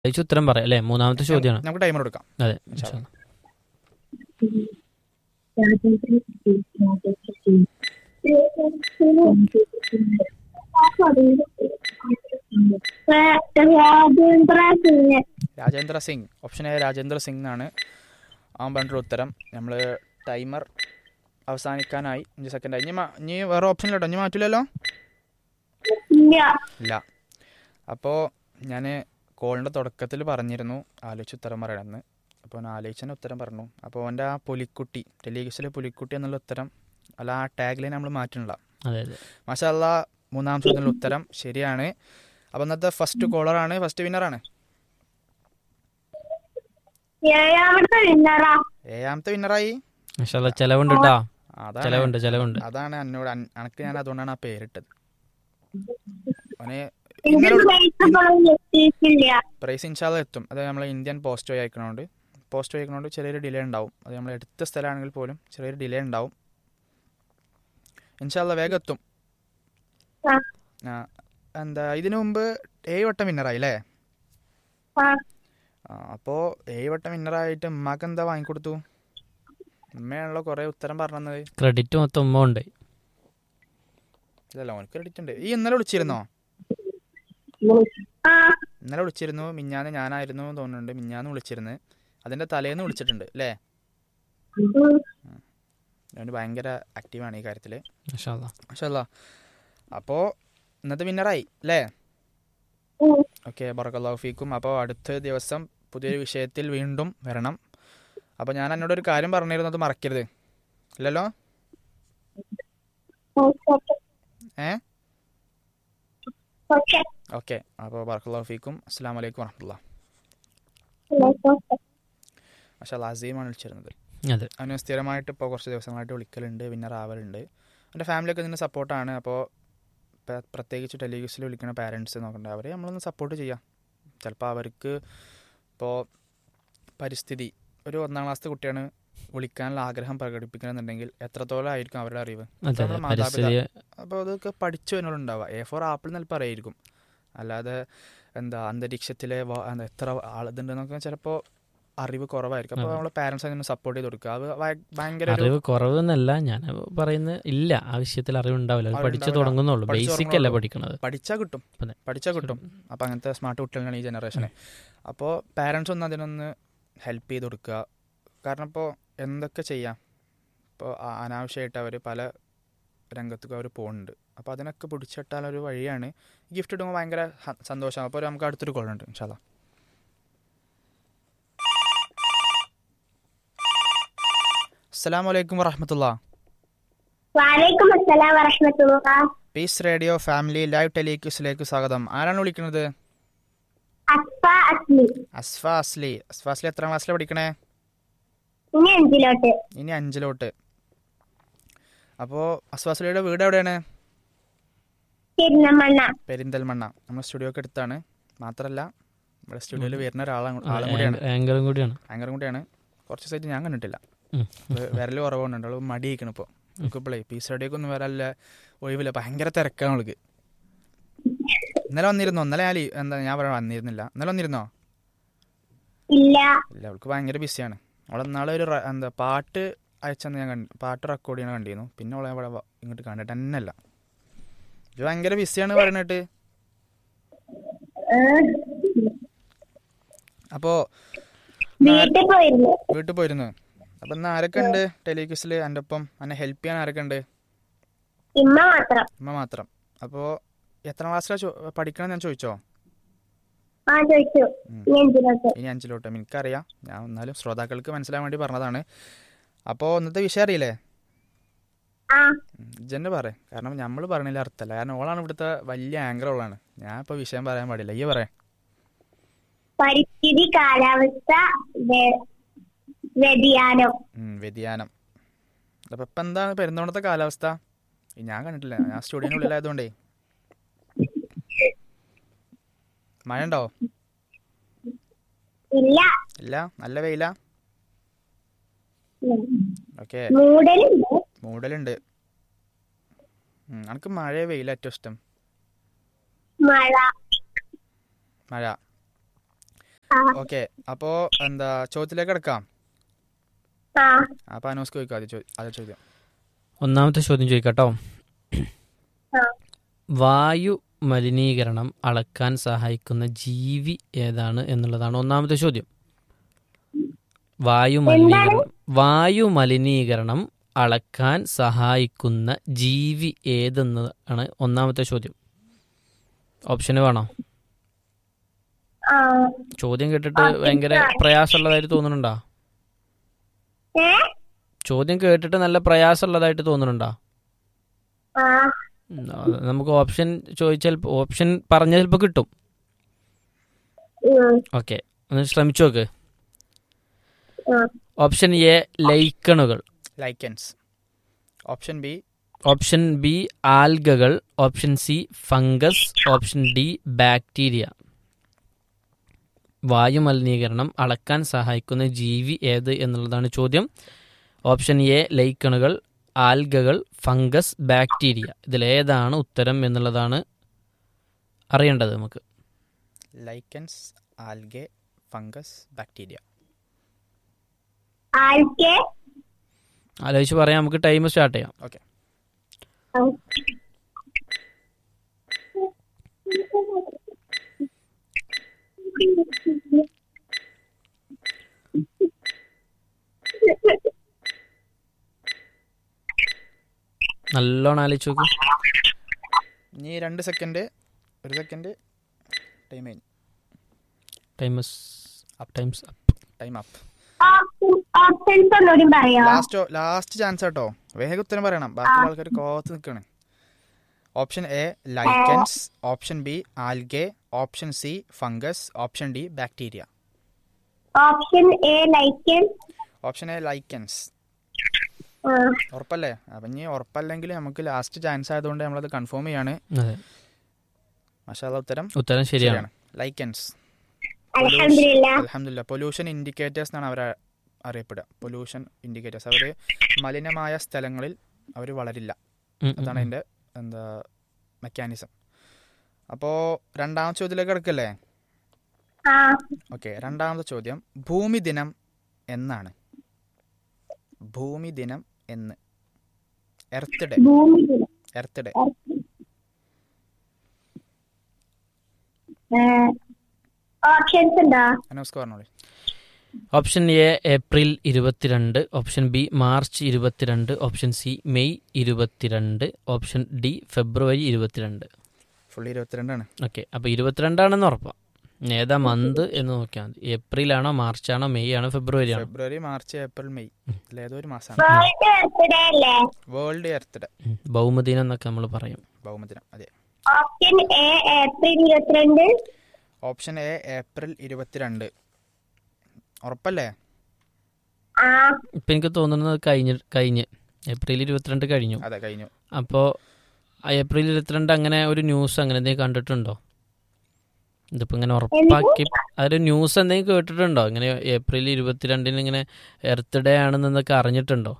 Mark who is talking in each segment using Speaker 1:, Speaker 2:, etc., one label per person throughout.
Speaker 1: ചോദിച്ച ഉത്തരം പറയാം അല്ലേ മൂന്നാമത്തെ ചോദ്യമാണ്
Speaker 2: നമുക്ക് ടൈമർ എടുക്കാം
Speaker 1: അതെ
Speaker 2: ഇൻഷാ
Speaker 1: ഇൻഷാ അല്ലാ.
Speaker 3: രാജേന്ദ്ര സിംഗ്
Speaker 2: രാജേന്ദ്ര സിംഗ് ഓപ്ഷൻ എ രാജേന്ദ്ര സിംഗ് എന്നാണ് അവൻ പറഞ്ഞിട്ടുള്ള ഉത്തരം നമ്മൾ ടൈമർ അവസാനിക്കാനായി അഞ്ച് സെക്കൻഡ് ആയി ഇനി മാ- ഇനി വേറെ ഓപ്ഷൻ ഇല്ലട്ടോ ഇനി മാറ്റില്ലല്ലോ
Speaker 3: ഇല്ല
Speaker 2: ഇല്ല അപ്പോൾ ഞാൻ കോളിൻ്റെ തുടക്കത്തിൽ പറഞ്ഞിരുന്നു ആലോചിച്ച് ഉത്തരം പറയണമെന്ന് അപ്പോൾ ഞാൻ ആലോചിച്ചതിന് ഉത്തരം പറഞ്ഞു അപ്പോൾ അവൻ്റെ ആ പുലിക്കുട്ടി ടെലിവിഷനിലെ പുലിക്കുട്ടി എന്നുള്ള ഉത്തരം അല്ല ആ ടാഗിൽ നമ്മൾ മാറ്റണില്ല
Speaker 1: അതെ അതെ
Speaker 2: മാഷല്ല മൂന്നാം ചോദ്യത്തിനുള്ള ഉത്തരം ശരിയാണ് അപ്പോൾ ഇന്നത്തെ ഫസ്റ്റ് കോളറാണ് ഫസ്റ്റ് വിന്നറാണ്
Speaker 3: ഏഴാമത്തെ വിന്നറാ
Speaker 2: ഏഴാമത്തെ വിന്നറായി
Speaker 1: ഇൻഷാ അല്ലാ, ചെലവുണ്ട് കേട്ടാ
Speaker 2: അതാണ്
Speaker 1: ചെലവുണ്ട് ചെലവുണ്ട്
Speaker 2: അതാണ് എന്നോട് അൻ- അനക്ക് ഞാൻ അതുകൊണ്ടാണ് ആ പേരിട്ടത് അവന്
Speaker 3: ഇതിന്റെ
Speaker 2: ഇന്നലെ
Speaker 3: പ്രൈസ് ഇപ്പോഴും എത്തിയിട്ടില്ല
Speaker 2: പ്രൈസ് ഇൻഷാല്ല എത്തും അത് നമ്മൾ ഇന്ത്യൻ പോസ്റ്റ് വഴി അയക്കണോണ്ട് പോസ്റ്റ് വഴി അയക്കണോണ്ട് ചെറിയൊരു ഡിലേ ഉണ്ടാവും അത് നമ്മൾ എടുത്ത സ്ഥലമാണെങ്കിൽ പോലും ചെറിയൊരു ഡിലേ ഉണ്ടാവും ഇൻഷാല്ല വേഗം എത്തും
Speaker 3: ആ.
Speaker 2: ആ, എന്താ ഇതിനു മുമ്പ് ഏഴ് വട്ടം വിന്നറായി അല്ലേ
Speaker 3: ആ
Speaker 2: അപ്പോൾ ഏഴ് വട്ടം വിന്നറായിട്ട് ഉമ്മാക്ക് എന്താ വാങ്ങിക്കൊടുത്തു ഉമ്മയാണല്ലോ കുറേ ഉത്തരം പറഞ്ഞത്
Speaker 1: ക്രെഡിറ്റ് മൊത്തം ഉമ്മ ഉണ്ട്
Speaker 2: ഇതല്ല ഓനക്ക് ക്രെഡിറ്റ് ഉണ്ട് ഈ ഇന്നലെ വിളിച്ചിരുന്നോ
Speaker 3: ആ
Speaker 2: ഇന്നലെ വിളിച്ചിരുന്നു മിഞ്ഞാന്ന് ഞാനായിരുന്നു എന്ന് തോന്നുന്നുണ്ട് മിഞ്ഞാന്ന് വിളിച്ചിരുന്നു അതിൻ്റെ തലേന്ന് വിളിച്ചിട്ടുണ്ട് അല്ലേ
Speaker 3: ഉം.
Speaker 2: അവന് ഭയങ്കര ആക്റ്റീവാണ് ഈ കാര്യത്തിൽ
Speaker 1: ഇൻഷാ അല്ലാ.
Speaker 2: മാഷല്ല അപ്പോൾ ഇന്നത്തെ വിന്നറായി അല്ലേ
Speaker 3: ഉം.
Speaker 2: ഓക്കെ ബറക്കല്ലാഹു ഫീക്കും അപ്പോൾ അടുത്ത ദിവസം പുതിയൊരു വിഷയത്തിൽ വീണ്ടും വരണം അപ്പോൾ ഞാൻ എന്നോട് ഒരു കാര്യം പറഞ്ഞിരുന്നത് മറക്കരുത് ഇല്ലല്ലോ
Speaker 3: ഓക്കെ
Speaker 2: ഏ
Speaker 3: ഓക്കെ
Speaker 2: ഓക്കെ അപ്പോൾ ബറക്കല്ലാഹു ഫീക്കും അസ്സാം വലൈക്കും വറഹമുല്ല
Speaker 3: ഓക്കെ
Speaker 2: മാഷല്ല അസീമാണ് വിളിച്ചിരുന്നത്
Speaker 1: അതെ
Speaker 2: അവന് സ്ഥിരമായിട്ട് ഇപ്പോൾ കുറച്ച് ദിവസങ്ങളായിട്ട് വിളിക്കലുണ്ട് വിന്നർ ആവലുണ്ട് എൻ്റെ ഫാമിലിയൊക്കെ ഇതിന് സപ്പോർട്ടാണ് അപ്പോൾ പ- പ്രത്യേകിച്ച് ടെലിവിഷനിൽ വിളിക്കുന്ന പാരൻസ് നോക്കണ്ട അവരെ നമ്മളൊന്ന് സപ്പോർട്ട് ചെയ്യാം ചിലപ്പോൾ അവർക്ക് ഇപ്പോൾ പരിസ്ഥിതി ഒരു ഒന്നാം ക്ലാസ്സിലെ കുട്ടിയാണ് വിളിക്കാനുള്ള ആഗ്രഹം പ്രകടിപ്പിക്കണമെന്നുണ്ടെങ്കിൽ എത്രത്തോളം ആയിരിക്കും അവരുടെ അറിവ്
Speaker 1: അതെ അതെ
Speaker 2: നമ്മുടെ
Speaker 1: പരിസ്ഥിതി
Speaker 2: അപ്പോൾ അതൊക്കെ പഠിച്ചു വരുന്നുണ്ടാവുക എ ഫോർ ആപ്പിൾ എന്ന് ചിലപ്പോൾ അറിയായിരിക്കും അല്ലാതെ എന്താ അന്തരീക്ഷത്തിലെ വ- എന്താ എത്ര ആളുതുണ്ടെന്നൊക്കെ ചിലപ്പോൾ അറിവ് കുറവായിരിക്കും അപ്പോൾ
Speaker 1: അതെ.
Speaker 2: നമ്മൾ പാരൻസ് അതിനെ സപ്പോർട്ട് ചെയ്ത് കൊടുക്കുക അത് ഭയ- ഭയങ്കര ഒരു
Speaker 1: അറിവ് കുറവെന്നല്ല ഞാൻ പറയുന്നത് ഇല്ല ആ വിഷയത്തിൽ അറിവ് ഉണ്ടാവില്ല അത് പഠിച്ചു
Speaker 2: അറിവുണ്ടാവില്ല.
Speaker 1: തുടങ്ങുന്നുള്ളൂ
Speaker 2: പഠിച്ച്
Speaker 1: ബേസിക് അല്ല
Speaker 2: തുടങ്ങുന്നുള്ളൂ.
Speaker 1: പഠിക്കണത്
Speaker 2: പഠിച്ചാൽ കിട്ടും
Speaker 1: അതെ.
Speaker 2: പഠിച്ചാൽ കിട്ടും അപ്പോൾ അങ്ങനത്തെ സ്മാർട്ട് കുട്ടികളാണ് ഈ ജനറേഷന് അപ്പോൾ പാരൻസ് ഒന്ന് അതിനൊന്ന് ഹെൽപ്പ് ചെയ്ത് കൊടുക്കുക കാരണം ഇപ്പോൾ എന്തൊക്കെ ചെയ്യാം ഇപ്പോൾ അനാവശ്യമായിട്ട് അവർ പല രംഗത്തേക്കും അവർ പോകുന്നുണ്ട് അപ്പോൾ അതിനൊക്കെ പിടിച്ചിട്ടാൽ ഒരു വഴിയാണ് ഗിഫ്റ്റ് ഇടുമ്പോൾ ഭയങ്കര ഹ- സന്തോഷമാണ് അപ്പോൾ നമുക്ക് അടുത്തൊരു കോളുണ്ട് ഇൻഷാല്ല അസ്സാം വലൈക്കും വറഹമത്തുള്ള
Speaker 3: വാലേക്കും അസ്സലാം വറഹ്മത്തുള്ള
Speaker 2: പീസ് റേഡിയോ ഫാമിലി ലൈവ് ടെലിക്യൂസിലേക്ക് സ്വാഗതം ആരാണ് വിളിക്കുന്നത്
Speaker 3: അസ്ഫ അസ്ലി
Speaker 2: അസ്ഫ അസ്ലി അസ്ഫ അസ്ലി എത്രാം ക്ലാസ്സിലാണ് പഠിക്കണേ
Speaker 3: ഇനി അഞ്ചിലോട്ട്
Speaker 2: ഇനി അഞ്ചിലോട്ട് അപ്പോൾ അസ്ഫ അസ്ലിയുടെ വീട് എവിടെയാണ്
Speaker 3: തിരുനമണ്ണ
Speaker 2: പെരിന്തൽമണ്ണ നമ്മുടെ സ്റ്റുഡിയോക്ക് അടുത്താണ് മാത്രമല്ല നമ്മുടെ സ്റ്റുഡിയോയിൽ വരുന്ന ഒരാളാണ് ആളും കൂടിയാണ്
Speaker 1: ആങ്കറും കൂടിയാണ്
Speaker 2: ഭയങ്കര കൂടിയാണ് കുറച്ച് സൈറ്റ് ഞാൻ കണ്ടിട്ടില്ല
Speaker 1: ഉം.
Speaker 2: വിരൽ കുറവുണ്ട് അവൾ മടിയിക്കണം ഇപ്പോൾ നമുക്കിപ്പോഴേ പീസ് റേഡിയോക്ക് ഒന്നും വരാല്ല ഒഴിവില്ല ഭയങ്കര തിരക്കാണ് അവൾക്ക് ഇന്നലെ വന്നിരുന്നോ ഇന്നലെ ഞാൻ ലീ- എന്താ ഞാൻ പറയാൻ വന്നിരുന്നില്ല ഇന്നലെ വന്നിരുന്നോ
Speaker 3: ഇല്ല
Speaker 2: ഇല്ല അവൾക്ക് ഭയങ്കര ബിസിയാണ് അവളെ നാളെ ഒരു റ- എന്താ പാട്ട് അയച്ചെന്ന് ഞാൻ കണ്ടു പാട്ട് റെക്കോർഡ് ചെയ്യണ കണ്ടിരുന്നു പിന്നെ അവളെ അവിടെ വ- ഇങ്ങോട്ട് കണ്ടിട്ട് തന്നെ അല്ല ഇത് ഭയങ്കര ബിസിയാണ് പറയണിട്ട് അപ്പോൾ
Speaker 3: വീട്ടിൽ പോയിരുന്നു
Speaker 2: വീട്ടിൽ പോയിരുന്നു അപ്പം ഇന്ന് ആരൊക്കെ ഉണ്ട് ടെലിക്യൂസിൽ എൻ്റെ ഒപ്പം എന്നെ ഹെൽപ്പ് ചെയ്യാൻ ആരൊക്കെ ഉണ്ട്
Speaker 3: ഇമ്മ മാത്രം
Speaker 2: അമ്മ മാത്രം അപ്പോൾ എത്ര ക്ലാസ്സിലാണ് പഠിക്കണം ഞാൻ ചോദിച്ചോ
Speaker 3: ആ ചോദിച്ചു
Speaker 2: ഉം.
Speaker 3: ഇനി അഞ്ചിലോട്ട്
Speaker 2: ഇനി അഞ്ചിലോട്ട് എനിക്കറിയാം ഞാൻ എന്നാലും ശ്രോതാക്കൾക്ക് മനസ്സിലാൻ വേണ്ടി പറഞ്ഞതാണ് അപ്പോൾ ഇന്നത്തെ വിഷയം അറിയില്ലേ
Speaker 3: ആ
Speaker 2: ഇജന്നെ പറ കാരണം നമ്മൾ പറഞ്ഞതിൽ അർത്ഥമല്ല കാരണം ഓളാണ് ഇവിടുത്തെ വലിയ ആങ്കർ ഓളാണ് ഞാൻ ഇപ്പോൾ വിഷയം പറയാൻ പാടില്ല ഈ പറയാം
Speaker 3: പരിസ്ഥിതി കാലാവസ്ഥ വ്യ- വ്യതിയാനം
Speaker 2: വ്യതിയാനം അപ്പം ഇപ്പം എന്താണ് പെരുന്തോണത്തെ കാലാവസ്ഥ ഈ ഞാൻ കണ്ടിട്ടില്ല ഞാൻ സ്റ്റുഡിയോനുള്ളിലായതുകൊണ്ടേ മഴ ഉണ്ടോ
Speaker 3: ഇല്ല
Speaker 2: ഇല്ല നല്ല വെയില
Speaker 3: ഉം.
Speaker 2: ഓക്കെ
Speaker 3: മൂടലുണ്ട്
Speaker 2: മൂടലുണ്ട് ഉം, അനക്ക് മഴ വെയില ഏറ്റവും ഇഷ്ടം
Speaker 3: മഴ
Speaker 2: മഴ
Speaker 3: ആ
Speaker 2: ഓക്കെ അപ്പോൾ എന്താ ചോദ്യത്തിലേക്ക് കിടക്കാം
Speaker 3: ആ
Speaker 2: അപ്പോൾ അനോസ്ക്ക് ചോദിക്കാം ആദ്യം ചോ- ആദ്യ ചോദ്യം
Speaker 1: ഒന്നാമത്തെ ചോദ്യം ചോദിക്കട്ടോ
Speaker 3: ആ
Speaker 1: വായു മലിനീകരണം അളക്കാൻ സഹായിക്കുന്ന ജീവി ഏതാണ് എന്നുള്ളതാണ് ഒന്നാമത്തെ ചോദ്യം വായു മലിനീകരണം വായു മലിനീകരണം അളക്കാൻ സഹായിക്കുന്ന ജീവി ഏതെന്നതാണ് ഒന്നാമത്തെ ചോദ്യം ഓപ്ഷന് വേണോ
Speaker 3: ആ
Speaker 1: ചോദ്യം കേട്ടിട്ട് ഭയങ്കര പ്രയാസമുള്ളതായിട്ട് തോന്നുന്നുണ്ടോ
Speaker 3: ഏ
Speaker 1: ചോദ്യം കേട്ടിട്ട് നല്ല പ്രയാസമുള്ളതായിട്ട് തോന്നുന്നുണ്ടോ
Speaker 3: ആ
Speaker 1: ഉം, അത് നമുക്ക് ഓപ്ഷൻ ചോദിച്ചാൽ ഓപ്ഷൻ പറഞ്ഞാൽ ചിലപ്പോൾ കിട്ടും
Speaker 3: ഉം,
Speaker 1: ഓക്കെ ഒന്ന് ശ്രമിച്ചു നോക്ക്
Speaker 3: ഉം.
Speaker 1: ഓപ്ഷൻ എ ലൈക്കണുകൾ
Speaker 2: lichens option B
Speaker 1: option B ആൽഗകൾ option C fungus option D bacteria വായുമലിനീകരണം അളക്കാൻ സഹായിക്കുന്ന ജീവി ഏത് എന്നുള്ളതാണ് ചോദ്യം ഓപ്ഷൻ എ ലൈക്കണുകൾ ആൽഗകൾ ഫംഗസ് ബാക്ടീരിയ ഇതിലേതാണ് ഉത്തരം എന്നുള്ളതാണ് അറിയേണ്ടത് നമുക്ക്
Speaker 2: lichens algae fungus bacteria
Speaker 3: algae
Speaker 1: ആലോചിച്ച് പറയാം നമുക്ക് ടൈം സ്റ്റാർട്ട് ചെയ്യാം
Speaker 2: ഓക്കെ
Speaker 1: നല്ലോണം ആലോചിച്ച് നോക്ക്
Speaker 2: ഇനി രണ്ട് സെക്കൻഡ് ഒരു സെക്കൻഡ് ടൈം കഴിഞ്ഞു
Speaker 1: times up times
Speaker 2: time up
Speaker 3: options ഒന്നുകൂടി പറയോ
Speaker 2: ലാസ്റ്റ് ലാസ്റ്റ് ചാൻസ് കേട്ടോ വേഗം ഉത്തരം പറയണം ബാക്കിയുള്ള ആൾക്കാർ കോത്ത് നിൽക്കണ് option A lichens option B algae option C fungus option D bacteria
Speaker 3: option A lichen
Speaker 2: option A lichens ഉറപ്പല്ലേ അപ്പം ഇനി ഉറപ്പല്ലെങ്കിൽ നമുക്ക് ലാസ്റ്റ് ചാൻസ് ആയതുകൊണ്ട് നമ്മളത് കൺഫേം ചെയ്യാണ്
Speaker 1: അതെ
Speaker 2: മഷാല ഉത്തരം
Speaker 1: ഉത്തരം ശരിയാണ്
Speaker 2: ലൈക്കൻസ്
Speaker 3: അലഹമില്ല
Speaker 2: അലഹമില്ല പൊല്യൂഷൻ ഇൻഡിക്കേറ്റേഴ്സ് എന്നാണ് അവർ അറിയപ്പെടുക പൊല്യൂഷൻ ഇൻഡിക്കേറ്റേഴ്സ് അവർ മലിനമായ സ്ഥലങ്ങളിൽ അവർ വളരില്ല
Speaker 1: ഉം, ഉം,
Speaker 2: അതാണ്
Speaker 1: ഉം.
Speaker 2: അതിൻ്റെ എന്താ മെക്കാനിസം അപ്പോൾ രണ്ടാമത്തെ ചോദ്യത്തിലേക്ക് കിടക്കല്ലേ
Speaker 3: ആ
Speaker 2: ഓക്കെ രണ്ടാമത്തെ ചോദ്യം ഭൂമി ദിനം എന്നാണ് ഭൂമി ദിനം എന്ന് എർത്ത് ഡേ
Speaker 3: ഭൂമി
Speaker 2: എർത്ത് ഡേ
Speaker 3: ഓപ്ഷൻസ് ഉണ്ടോ
Speaker 2: അനൗസ്ക് പറഞ്ഞോളി
Speaker 1: ഓപ്ഷൻ എ ഏപ്രിൽ ഇരുപത്തിരണ്ട് ഓപ്ഷൻ ബി മാർച്ച് ഇരുപത്തിരണ്ട് ഓപ്ഷൻ സി മെയ് ഇരുപത്തിരണ്ട് ഓപ്ഷൻ ഡി ഫെബ്രുവരി ഇരുപത്തിരണ്ട്
Speaker 2: ഫുള്ളി ഇരുപത്തിരണ്ടാണ്
Speaker 1: ഓക്കെ അപ്പോൾ ഇരുപത്തിരണ്ടാണെന്ന് ഉറപ്പാണ് ഏതാ മന്ത് എന്ന് നോക്കിയാൽ മതി ഏപ്രിലാണോ മാർച്ചാണോ മെയ് ആണോ ഫെബ്രുവരി ആണോ
Speaker 2: ഫെബ്രുവരി മാർച്ച് ഏപ്രിൽ മെയ് ഇതിലേതോ ഒരു മാസമാണ്
Speaker 3: വേൾഡ് എർത്ത് ഡേ അല്ലേ
Speaker 2: വേൾഡ് എർത്ത് ഡേ
Speaker 1: ഉം, ഭൗമദിനം എന്നൊക്കെ നമ്മൾ പറയും
Speaker 2: ഭൗമദിനം അതെ
Speaker 3: ഓപ്ഷൻ എ ഏപ്രിൽ ഇരുപത്തിരണ്ട്
Speaker 2: ഓപ്ഷൻ എ ഏപ്രിൽ ഇരുപത്തിരണ്ട് ഉറപ്പല്ലേ
Speaker 3: ആ
Speaker 1: ഇപ്പം എനിക്ക് തോന്നുന്നത് കഴിഞ്ഞ് കഴിഞ്ഞ് ഏപ്രിൽ ഇരുപത്തിരണ്ട് കഴിഞ്ഞു
Speaker 2: അതെ കഴിഞ്ഞു
Speaker 1: അപ്പോൾ ഏപ്രിൽ ഇരുപത്തിരണ്ട് അങ്ങനെ ഒരു ന്യൂസ് അങ്ങനെ എന്തെങ്കിലും കണ്ടിട്ടുണ്ടോ ഇതിപ്പോൾ ഇങ്ങനെ ഉറപ്പാക്കി അതൊരു ന്യൂസ് എന്തെങ്കിലും കേട്ടിട്ടുണ്ടോ ഇങ്ങനെ ഏപ്രിൽ ഇരുപത്തിരണ്ടിന് ഇങ്ങനെ എർത്ത് ഡേ ആണെന്നൊക്കെ അറിഞ്ഞിട്ടുണ്ടോ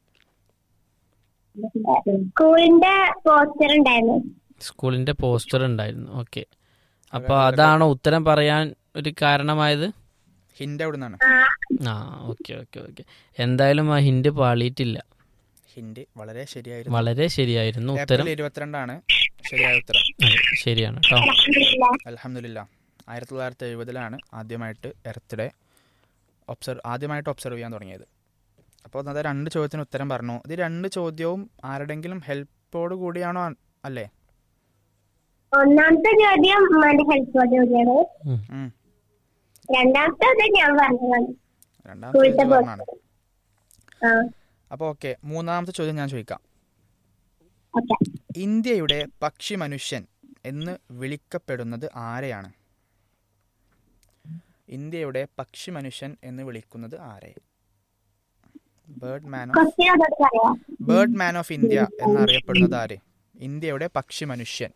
Speaker 3: സ്കൂളിന്റെ പോസ്റ്റർ ഉണ്ടായിരുന്നു
Speaker 1: സ്കൂളിൻ്റെ പോസ്റ്റർ ഉണ്ടായിരുന്നു ഓക്കെ അപ്പോൾ അതാണോ ഉത്തരം പറയാൻ ഒരു കാരണമായത്
Speaker 2: ഹിന്റ് എവിടെ നിന്നാണ്
Speaker 3: ആ
Speaker 1: ആ ഓക്കെ ഓക്കെ ഓക്കെ എന്തായാലും ആ ഹിന്റ് പാളിയിട്ടില്ല
Speaker 2: ഹിന്റ് വളരെ ശരിയായിരുന്നു
Speaker 1: വളരെ ശരിയായിരുന്നു ഉത്തരം
Speaker 2: ഏപ്രിൽ ഇരുപത്തിരണ്ടാണ് ശരിയായ ഉത്തരം
Speaker 1: അതെ, ശരിയാണ് കേട്ടോ
Speaker 3: അലഹമില്ല
Speaker 2: അലഹമില്ല ആയിരത്തി തൊള്ളായിരത്തി എഴുപതിലാണ് ആദ്യമായിട്ട് എർത്ത് ഡേ ഒബ്സർവ് ആദ്യമായിട്ട് ഒബ്സർവ് ചെയ്യാൻ തുടങ്ങിയത് അപ്പോൾ അത് രണ്ട് ചോദ്യത്തിന് ഉത്തരം പറഞ്ഞു ഇത് രണ്ട് ചോദ്യവും ആരുടെങ്കിലും ഹെൽപ്പോട് കൂടിയാണോ അല്ലേ
Speaker 3: ഒന്നാമത്തെ ചോദ്യം ഉമ്മാന്റെ ഹെൽപ്പ് ചോദ്യമാണ്
Speaker 1: ഉം.
Speaker 2: ഉം.
Speaker 3: രണ്ടാമത്തെ ചോദ്യം ഞാൻ പറഞ്ഞതാണ്
Speaker 2: രണ്ടാമത്തെ
Speaker 3: സ്കൂളത്തെ
Speaker 2: ചോദ്യം പറഞ്ഞാണ്
Speaker 3: ആ
Speaker 2: അപ്പോൾ ഓക്കെ മൂന്നാമത്തെ ചോദ്യം ഞാൻ ചോദിക്കാം
Speaker 3: ഓക്കെ
Speaker 2: ഇന്ത്യയുടെ പക്ഷി മനുഷ്യൻ എന്ന് വിളിക്കപ്പെടുന്നത് ആരെയാണ് ഇന്ത്യയുടെ പക്ഷി മനുഷ്യൻ എന്ന് വിളിക്കുന്നത് ആരെ ബേർഡ് മാൻ ഓഫ്
Speaker 3: ക്വസ്റ്റ്യൻ അതോട് പറയാം
Speaker 2: ബേർഡ് മാൻ ഓഫ് ഇന്ത്യ എന്നറിയപ്പെടുന്നത് ആര് ഇന്ത്യയുടെ പക്ഷി മനുഷ്യൻ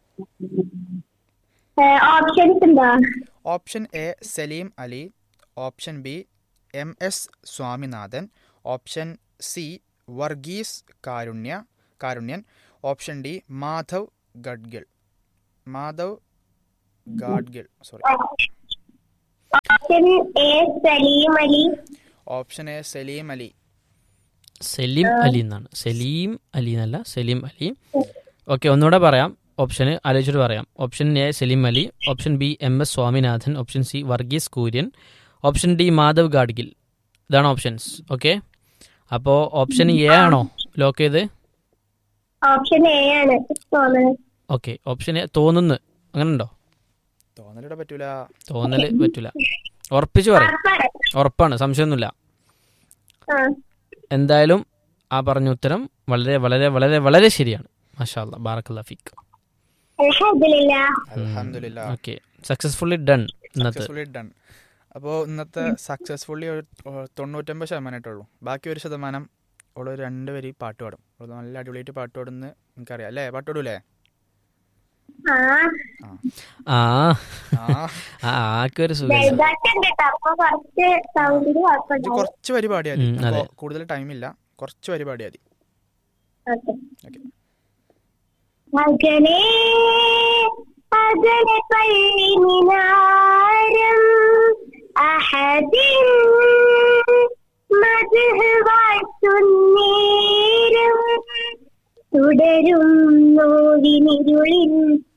Speaker 3: ഓപ്ഷൻസ് ഉണ്ടോ
Speaker 2: option A Salim Ali option B M S Swaminathan option C Varghese കാരുണ്യ കാരുണ്യൻ option D Madhav Gadgil Madhav Gadgil sorry
Speaker 3: option A Salim Ali
Speaker 2: option A Salim Ali
Speaker 1: Salim Ali എന്നാണ് സലീം അലി എന്നല്ല സലീം അലി ഓക്കെ ഒന്നുകൂടെ പറയാം ഓപ്ഷന് ആലോചിച്ചിട്ട് പറയാം option A Salim Ali option B M S Swaminathan option C Varghese Kurien option D Madhav Gadgil ഇതാണ് ഓപ്ഷൻസ് ഓക്കെ അപ്പോൾ ഓപ്ഷൻ എ ആണോ ലോക്ക് ചെയ്ത്
Speaker 3: ഓപ്ഷൻ എ ആണ് തോന്നുന്നത്
Speaker 1: ഓക്കെ ഓപ്ഷൻ എ തോന്നുന്നു അങ്ങനെ ഉണ്ടോ
Speaker 2: തോന്നലിവിടെ പറ്റൂല
Speaker 1: തോന്നല് പറ്റില്ല ഉറപ്പിച്ച് പറയും
Speaker 3: ഉറപ്പാണ്.
Speaker 1: ഉറപ്പാണ് സംശയമൊന്നുമില്ല
Speaker 3: ആ
Speaker 1: എന്തായാലും ആ പറഞ്ഞ ഉത്തരം വളരെ വളരെ വളരെ വളരെ ശരിയാണ് മാഷാല്ല ബാറക്കല്ല ഫിക്ക്
Speaker 3: അൽഹംദുലില്ലാ
Speaker 2: അലഹമില്ല
Speaker 1: ഓക്കെ സക്സസ്ഫുള്ളി ഡൺ ഇന്നത്തെ
Speaker 2: സക്സസ്ഫുള്ളി ഡൺ അപ്പോൾ ഇന്നത്തെ സക്സസ്ഫുള്ളി ഒരു ഏഹ്, തൊണ്ണൂറ്റൊമ്പത് ശതമാനമായിട്ടുള്ളൂ ബാക്കി ഒരു ശതമാനം അവൾ ഒരു രണ്ട് വരി പാട്ട് പാടും അവൾ നല്ല അടിപൊളിയായിട്ട് പാട്ട് പാടുമെന്ന് എനിക്കറിയാം അല്ലേ പാട്ട് പാടൂലേ
Speaker 3: ആ
Speaker 1: ആ
Speaker 2: ആ
Speaker 1: ആ ആക്കൊരു സുഖം
Speaker 3: വലുതായിട്ടുണ്ട് കേട്ടോ അപ്പൊ കുറച്ച് സൗണ്ടിന്
Speaker 2: ഇത്
Speaker 3: കുഴപ്പമുണ്ടാവും
Speaker 2: കുറച്ച് വരി പാടിയാൽ മതി
Speaker 1: ഉം, അതെ.
Speaker 2: അപ്പോൾ കൂടുതൽ ടൈമില്ല കുറച്ച് വരി പാടിയാൽ മതി
Speaker 3: ഓക്കെ
Speaker 2: ഓക്കെ
Speaker 3: അകലെ അകലെ പള്ളി മിനാരം അഹദിൻ മദ്ഹ് വാഴ്ത്തുന്നേരം തുടരും നോവിനിരുളിൻ